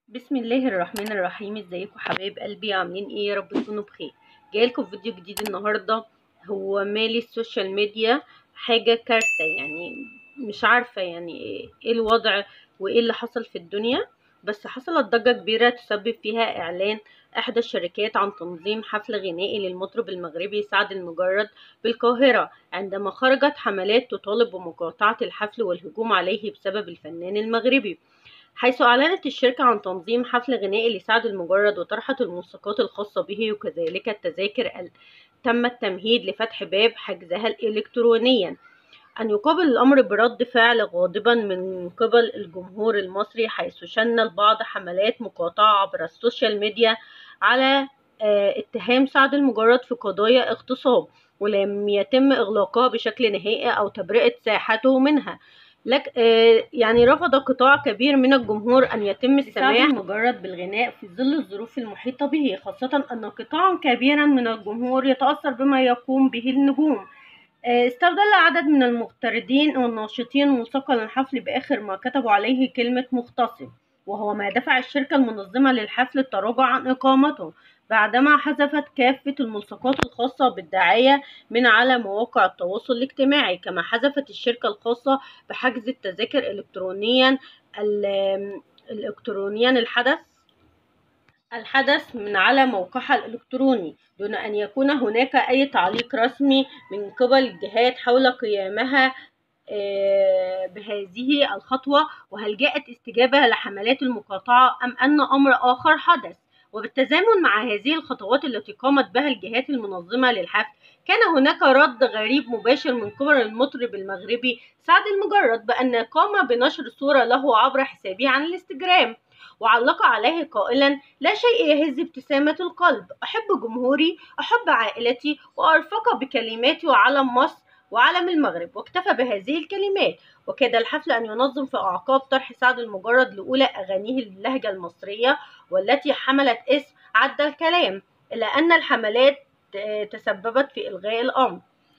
بسم الله الرحمن الرحيم ازيكم حبايب قلبي عاملين ايه يا رب تكونوا بخير جايلكم فيديو جديد النهارده هو مالي السوشيال ميديا حاجه كارثه يعني مش عارفه يعني ايه الوضع وايه اللي حصل في الدنيا بس حصلت ضجه كبيره تسبب فيها اعلان احدى الشركات عن تنظيم حفل غنائي للمطرب المغربي سعد المجرد بالقاهره عندما خرجت حملات تطالب بمقاطعه الحفل والهجوم عليه بسبب الفنان المغربي حيث أعلنت الشركة عن تنظيم حفل غنائي لسعد المجرد وطرحت الموسيقات الخاصة به وكذلك التذاكر ال... تم التمهيد لفتح باب حجزها إلكترونيا أن يقابل الأمر برد فعل غاضبا من قبل الجمهور المصري حيث شن البعض حملات مقاطعة عبر السوشيال ميديا على اتهام سعد المجرد في قضايا اغتصاب ولم يتم إغلاقها بشكل نهائي أو تبرئة ساحته منها لك يعني رفض قطاع كبير من الجمهور أن يتم السماح مجرد بالغناء في ظل الظروف المحيطة به خاصة أن قطاعا كبيرا من الجمهور يتأثر بما يقوم به النجوم استبدل عدد من المغتردين والناشطين ملصقا الحفل بآخر ما كتبوا عليه كلمة مغتصب وهو ما دفع الشركة المنظمة للحفل التراجع عن إقامته بعدما حذفت كافة الملصقات الخاصة بالدعاية من على مواقع التواصل الاجتماعي كما حذفت الشركة الخاصة بحجز التذاكر إلكترونيا الإلكترونيا الحدث الحدث من على موقعها الإلكتروني دون أن يكون هناك أي تعليق رسمي من قبل الجهات حول قيامها بهذه الخطوة وهل جاءت استجابة لحملات المقاطعة أم أن أمر آخر حدث وبالتزامن مع هذه الخطوات التي قامت بها الجهات المنظمة للحفل كان هناك رد غريب مباشر من قبل المطرب المغربي سعد المجرد بأن قام بنشر صورة له عبر حسابه عن الانستجرام وعلق عليه قائلا لا شيء يهز ابتسامة القلب أحب جمهوري أحب عائلتي وأرفق بكلماتي وعلم مصر وعلم المغرب واكتفى بهذه الكلمات وكاد الحفل أن ينظم في أعقاب طرح سعد المجرد لأولى أغانيه باللهجة المصرية والتي حملت اسم عد الكلام إلا أن الحملات تسببت في إلغاء الأمر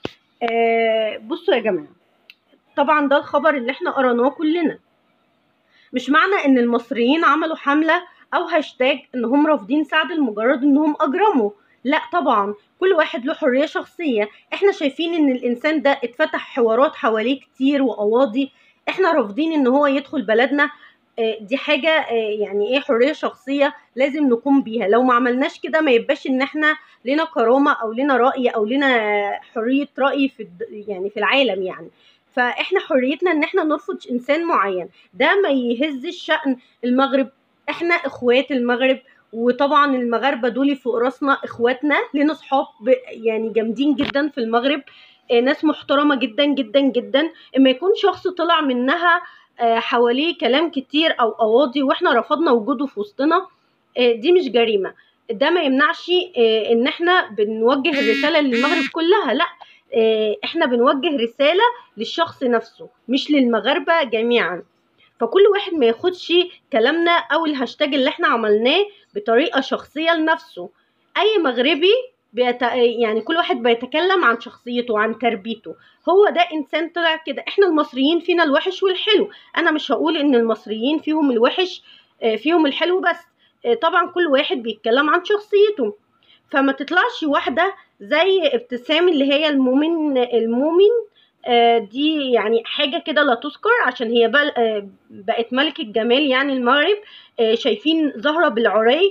بصوا يا جماعة طبعا ده الخبر اللي احنا قرأناه كلنا مش معنى ان المصريين عملوا حملة او هاشتاج ان هم رافضين سعد المجرد انهم اجرموا لا طبعا كل واحد له حرية شخصية احنا شايفين ان الانسان ده اتفتح حوارات حواليه كتير وقواضي احنا رافضين ان هو يدخل بلدنا دي حاجة يعني ايه حرية شخصية لازم نقوم بيها لو ما عملناش كده ما يبقاش ان احنا لنا كرامة او لنا رأي او لنا حرية رأي في يعني في العالم يعني فاحنا حريتنا ان احنا نرفض انسان معين ده ما يهزش شأن المغرب احنا اخوات المغرب وطبعا المغاربه دول فوق راسنا اخواتنا لنا صحاب يعني جامدين جدا في المغرب ناس محترمه جدا جدا جدا اما يكون شخص طلع منها حواليه كلام كتير او قواضي واحنا رفضنا وجوده في وسطنا دي مش جريمه ده ما يمنعش ان احنا بنوجه الرساله للمغرب كلها لا احنا بنوجه رساله للشخص نفسه مش للمغاربه جميعا فكل واحد ما ياخدش كلامنا او الهاشتاج اللي احنا عملناه بطريقه شخصيه لنفسه اي مغربي بيت... يعني كل واحد بيتكلم عن شخصيته وعن تربيته هو ده انسان طلع كده احنا المصريين فينا الوحش والحلو انا مش هقول ان المصريين فيهم الوحش فيهم الحلو بس طبعا كل واحد بيتكلم عن شخصيته فما تطلعش واحده زي ابتسام اللي هي المؤمن المؤمن دي يعني حاجة كده لا تذكر عشان هي بقت ملكة جمال يعني المغرب شايفين زهرة بالعري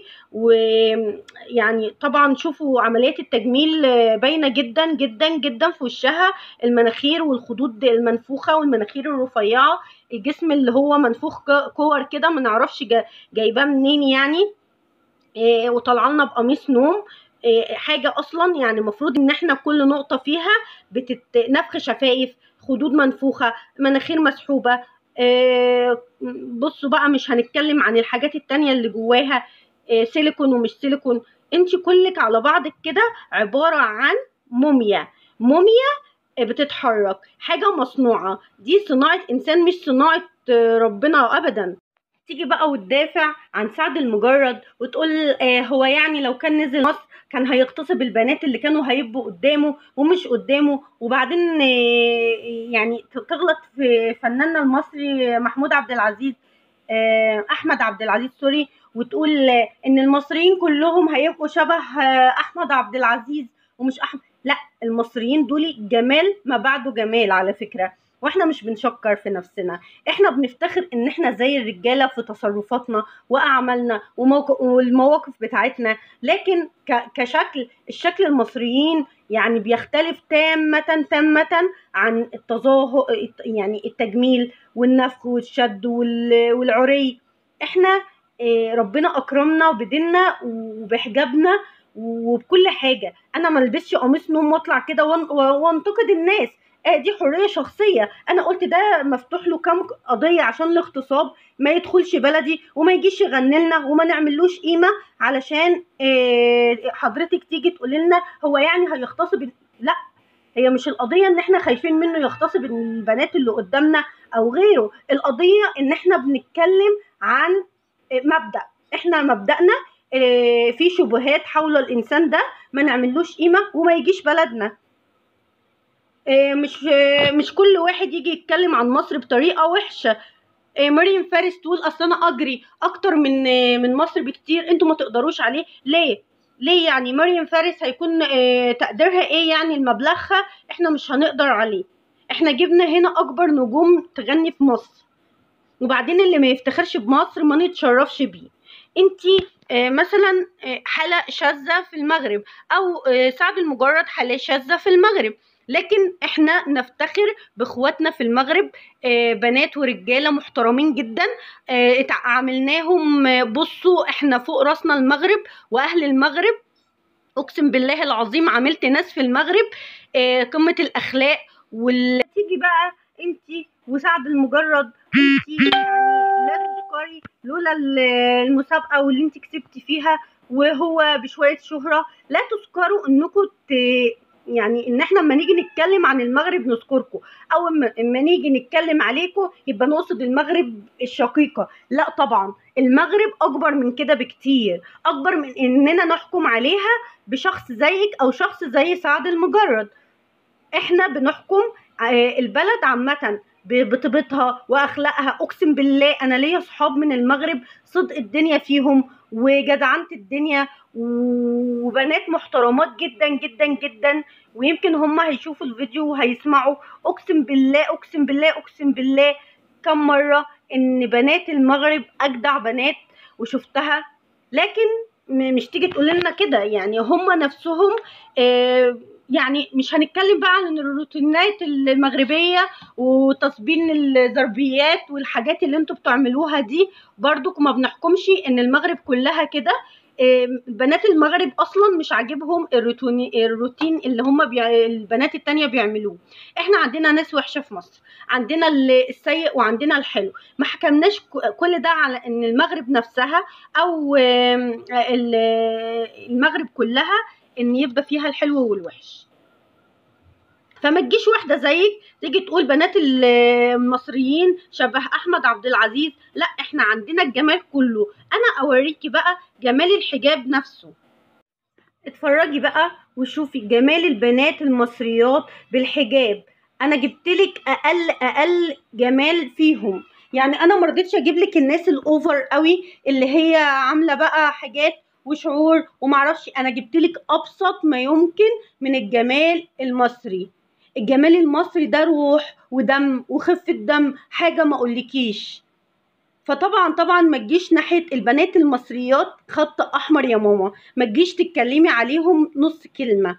ويعني طبعا شوفوا عمليات التجميل باينة جدا جدا جدا في وشها المناخير والخدود المنفوخة والمناخير الرفيعة الجسم اللي هو منفوخ كور كده ما نعرفش جايباه منين يعني وطلع لنا بقميص نوم حاجة أصلا يعني المفروض إن إحنا كل نقطة فيها بتتنفخ شفايف خدود منفوخة مناخير مسحوبة بصوا بقى مش هنتكلم عن الحاجات التانية اللي جواها سيليكون ومش سيليكون انت كلك على بعضك كده عبارة عن موميا موميا بتتحرك حاجة مصنوعة دي صناعة إنسان مش صناعة ربنا أبدا تيجي بقى وتدافع عن سعد المجرد وتقول آه هو يعني لو كان نزل مصر كان هيغتصب البنات اللي كانوا هيبقوا قدامه ومش قدامه وبعدين آه يعني تغلط في فناننا المصري محمود عبد العزيز آه، احمد عبد العزيز سوري وتقول آه، ان المصريين كلهم هيبقوا شبه آه، احمد عبد العزيز ومش احمد لا المصريين دول جمال ما بعده جمال على فكره واحنا مش بنشكر في نفسنا احنا بنفتخر ان احنا زي الرجاله في تصرفاتنا واعمالنا وموق- والمواقف بتاعتنا لكن ك- كشكل الشكل المصريين يعني بيختلف تامة تامة عن التظاهر يعني التجميل والنفخ والشد وال- والعري احنا آه، ربنا اكرمنا بديننا وبحجابنا وبكل حاجه انا ما البسش قميص نوم واطلع كده وان- وانتقد الناس آه دي حريه شخصيه انا قلت ده مفتوح له كام قضيه عشان الاغتصاب ما يدخلش بلدي وما يجيش يغني لنا وما نعملوش قيمه علشان آه حضرتك تيجي تقول لنا هو يعني هيغتصب لا هي مش القضيه ان احنا خايفين منه يغتصب البنات اللي قدامنا او غيره القضيه ان احنا بنتكلم عن آه، مبدا احنا مبدأنا آه، في شبهات حول الانسان ده ما نعملوش قيمه وما يجيش بلدنا آه، مش آه، مش كل واحد يجي يتكلم عن مصر بطريقه وحشه آه، مريم فارس تقول اصل انا اجري اكتر من آه، من مصر بكتير انتوا ما تقدروش عليه ليه ليه يعني مريم فارس هيكون آه، تقديرها ايه يعني المبلغها احنا مش هنقدر عليه احنا جبنا هنا اكبر نجوم تغني في مصر وبعدين اللي ما يفتخرش بمصر ما نتشرفش بيه انتي آه، مثلا آه، حالة شاذة في المغرب او آه، سعد المجرد حالة شاذة في المغرب لكن احنا نفتخر باخواتنا في المغرب آه، بنات ورجاله محترمين جدا آه، اتع- عاملناهم آه، بصوا احنا فوق راسنا المغرب واهل المغرب اقسم بالله العظيم عملت ناس في المغرب آه، قمه الاخلاق وال تيجي بقى انتي وسعد المجرد انتي يعني لا تذكري لولا ال- المسابقه واللي انتي كسبتي فيها وهو بشويه شهره لا تذكروا انكم ت- يعني ان احنا لما نيجي نتكلم عن المغرب نذكركم او اما اما نيجي نتكلم عليكم يبقى نقصد المغرب الشقيقه لا طبعا المغرب اكبر من كده بكتير اكبر من اننا نحكم عليها بشخص زيك او شخص زي سعد المجرد احنا بنحكم آه، البلد عامة ب- بطيبتها واخلاقها اقسم بالله انا ليا صحاب من المغرب صدق الدنيا فيهم وجدعنة الدنيا وبنات محترمات جدا جدا جدا ويمكن هم هيشوفوا الفيديو وهيسمعوا اقسم بالله اقسم بالله اقسم بالله كم مرة ان بنات المغرب اجدع بنات وشفتها لكن م- مش تيجي تقول لنا كده يعني هم نفسهم آه، يعني مش هنتكلم بقى عن الروتينات المغربية وتصبين الضربيات والحاجات اللي انتوا بتعملوها دي برضو ما بنحكمش ان المغرب كلها كده آه، بنات المغرب اصلا مش عاجبهم الروتوني الروتين اللي هم بيع... البنات التانية بيعملوه احنا عندنا ناس وحشة في مصر عندنا ال- السيء وعندنا الحلو ما حكمناش ك- كل ده على ان المغرب نفسها او آم، ال- المغرب كلها ان يبقى فيها الحلو والوحش فما تجيش واحده زيك تيجي تقول بنات ال- المصريين شبه احمد عبد العزيز لا احنا عندنا الجمال كله انا اوريكي بقى جمال الحجاب نفسه اتفرجي بقى وشوفي جمال البنات المصريات بالحجاب انا جبتلك اقل اقل جمال فيهم يعني انا مرضتش اجيب لك الناس الاوفر قوي اللي هي عامله بقى حاجات وشعور ومعرفش انا جبتلك ابسط ما يمكن من الجمال المصري الجمال المصري ده روح ودم وخفة دم حاجة ما اقولكيش فطبعا طبعا ما تجيش ناحية البنات المصريات خط احمر يا ماما ما تجيش تتكلمي عليهم نص كلمة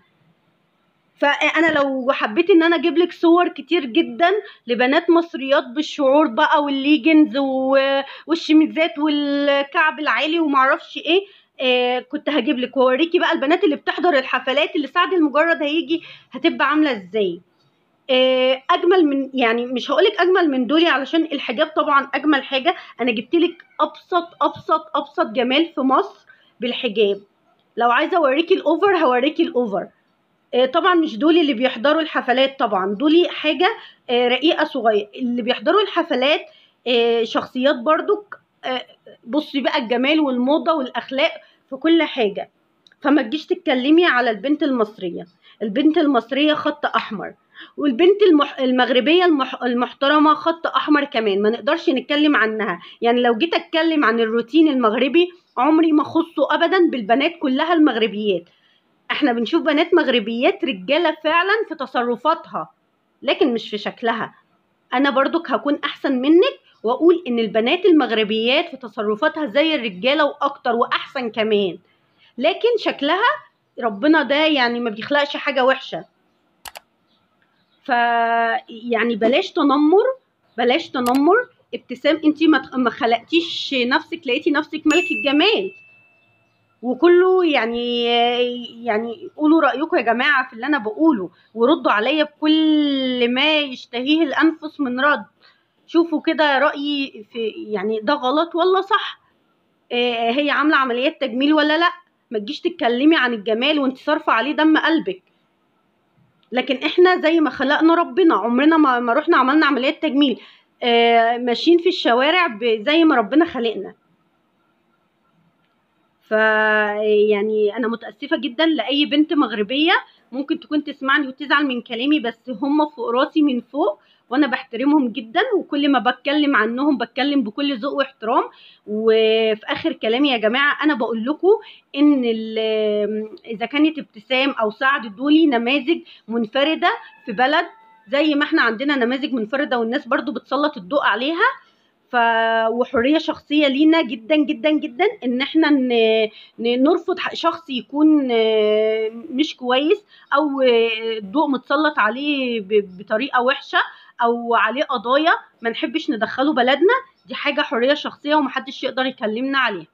فانا لو حبيت ان انا اجيب لك صور كتير جدا لبنات مصريات بالشعور بقى والليجنز و- والشميزات والكعب العالي ومعرفش ايه آه كنت هجيب لك واوريكي بقى البنات اللي بتحضر الحفلات اللي سعد المجرد هيجي هتبقى عامله ازاي آه اجمل من يعني مش هقولك اجمل من دولي علشان الحجاب طبعا اجمل حاجه انا جبت لك ابسط ابسط ابسط جمال في مصر بالحجاب لو عايزه اوريكي الاوفر هوريكي الاوفر آه، طبعا مش دول اللي بيحضروا الحفلات طبعا دول حاجة آه، رقيقة صغيرة اللي بيحضروا الحفلات آه، شخصيات برضك آه، بصي بقى الجمال والموضة والأخلاق في كل حاجة فما تجيش تتكلمي على البنت المصرية البنت المصرية خط أحمر والبنت المح... المغربيه المح... المحترمه خط احمر كمان ما نقدرش نتكلم عنها يعني لو جيت اتكلم عن الروتين المغربي عمري ما اخصه ابدا بالبنات كلها المغربيات احنا بنشوف بنات مغربيات رجاله فعلا في تصرفاتها لكن مش في شكلها انا برضك هكون احسن منك واقول ان البنات المغربيات في تصرفاتها زي الرجاله واكتر واحسن كمان لكن شكلها ربنا ده يعني ما بيخلقش حاجه وحشه ف يعني بلاش تنمر بلاش تنمر ابتسام انت ما خلقتيش نفسك لقيتي نفسك ملك الجمال وكله يعني يعني قولوا رايكم يا جماعه في اللي انا بقوله وردوا عليا بكل ما يشتهيه الانفس من رد شوفوا كده رايي في يعني ده غلط ولا صح آه هي عامله عمليات تجميل ولا لا ما تجيش تتكلمي عن الجمال وانت صارفه عليه دم قلبك لكن احنا زي ما خلقنا ربنا عمرنا ما, ما رحنا عملنا عمليات تجميل آه ماشيين في الشوارع زي ما ربنا خلقنا ف يعني انا متاسفه جدا لاي بنت مغربيه ممكن تكون تسمعني وتزعل من كلامي بس هم فوق راسي من فوق وانا بحترمهم جدا وكل ما بتكلم عنهم بتكلم بكل ذوق واحترام وفي اخر كلامي يا جماعه انا بقول لكم ان اذا كانت ابتسام او سعد دولي نماذج منفرده في بلد زي ما احنا عندنا نماذج منفرده والناس برضو بتسلط الضوء عليها ف وحريه شخصيه لينا جدا جدا جدا ان احنا ن... نرفض شخص يكون مش كويس او الضوء متسلط عليه ب... بطريقه وحشه او عليه قضايا ما نحبش ندخله بلدنا دي حاجه حريه شخصيه ومحدش يقدر يكلمنا عليها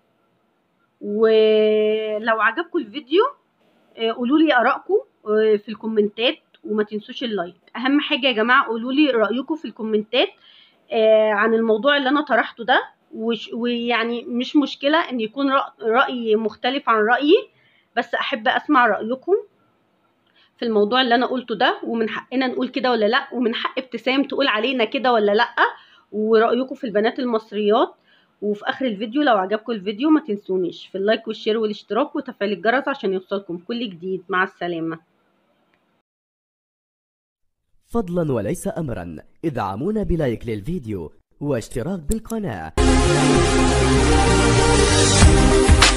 ولو عجبكم الفيديو قولوا لي ارائكم في الكومنتات وما تنسوش اللايك اهم حاجه يا جماعه قولوا لي رايكم في الكومنتات عن الموضوع اللي انا طرحته ده ويعني مش مشكله ان يكون راي مختلف عن رايي بس احب اسمع رايكم في الموضوع اللي انا قلته ده ومن حقنا نقول كده ولا لا ومن حق ابتسام تقول علينا كده ولا لا ورايكم في البنات المصريات وفي اخر الفيديو لو عجبكم الفيديو ما تنسونيش في اللايك والشير والاشتراك وتفعيل الجرس عشان يوصلكم كل جديد مع السلامه فضلا وليس امرا ادعمونا بلايك للفيديو واشتراك بالقناه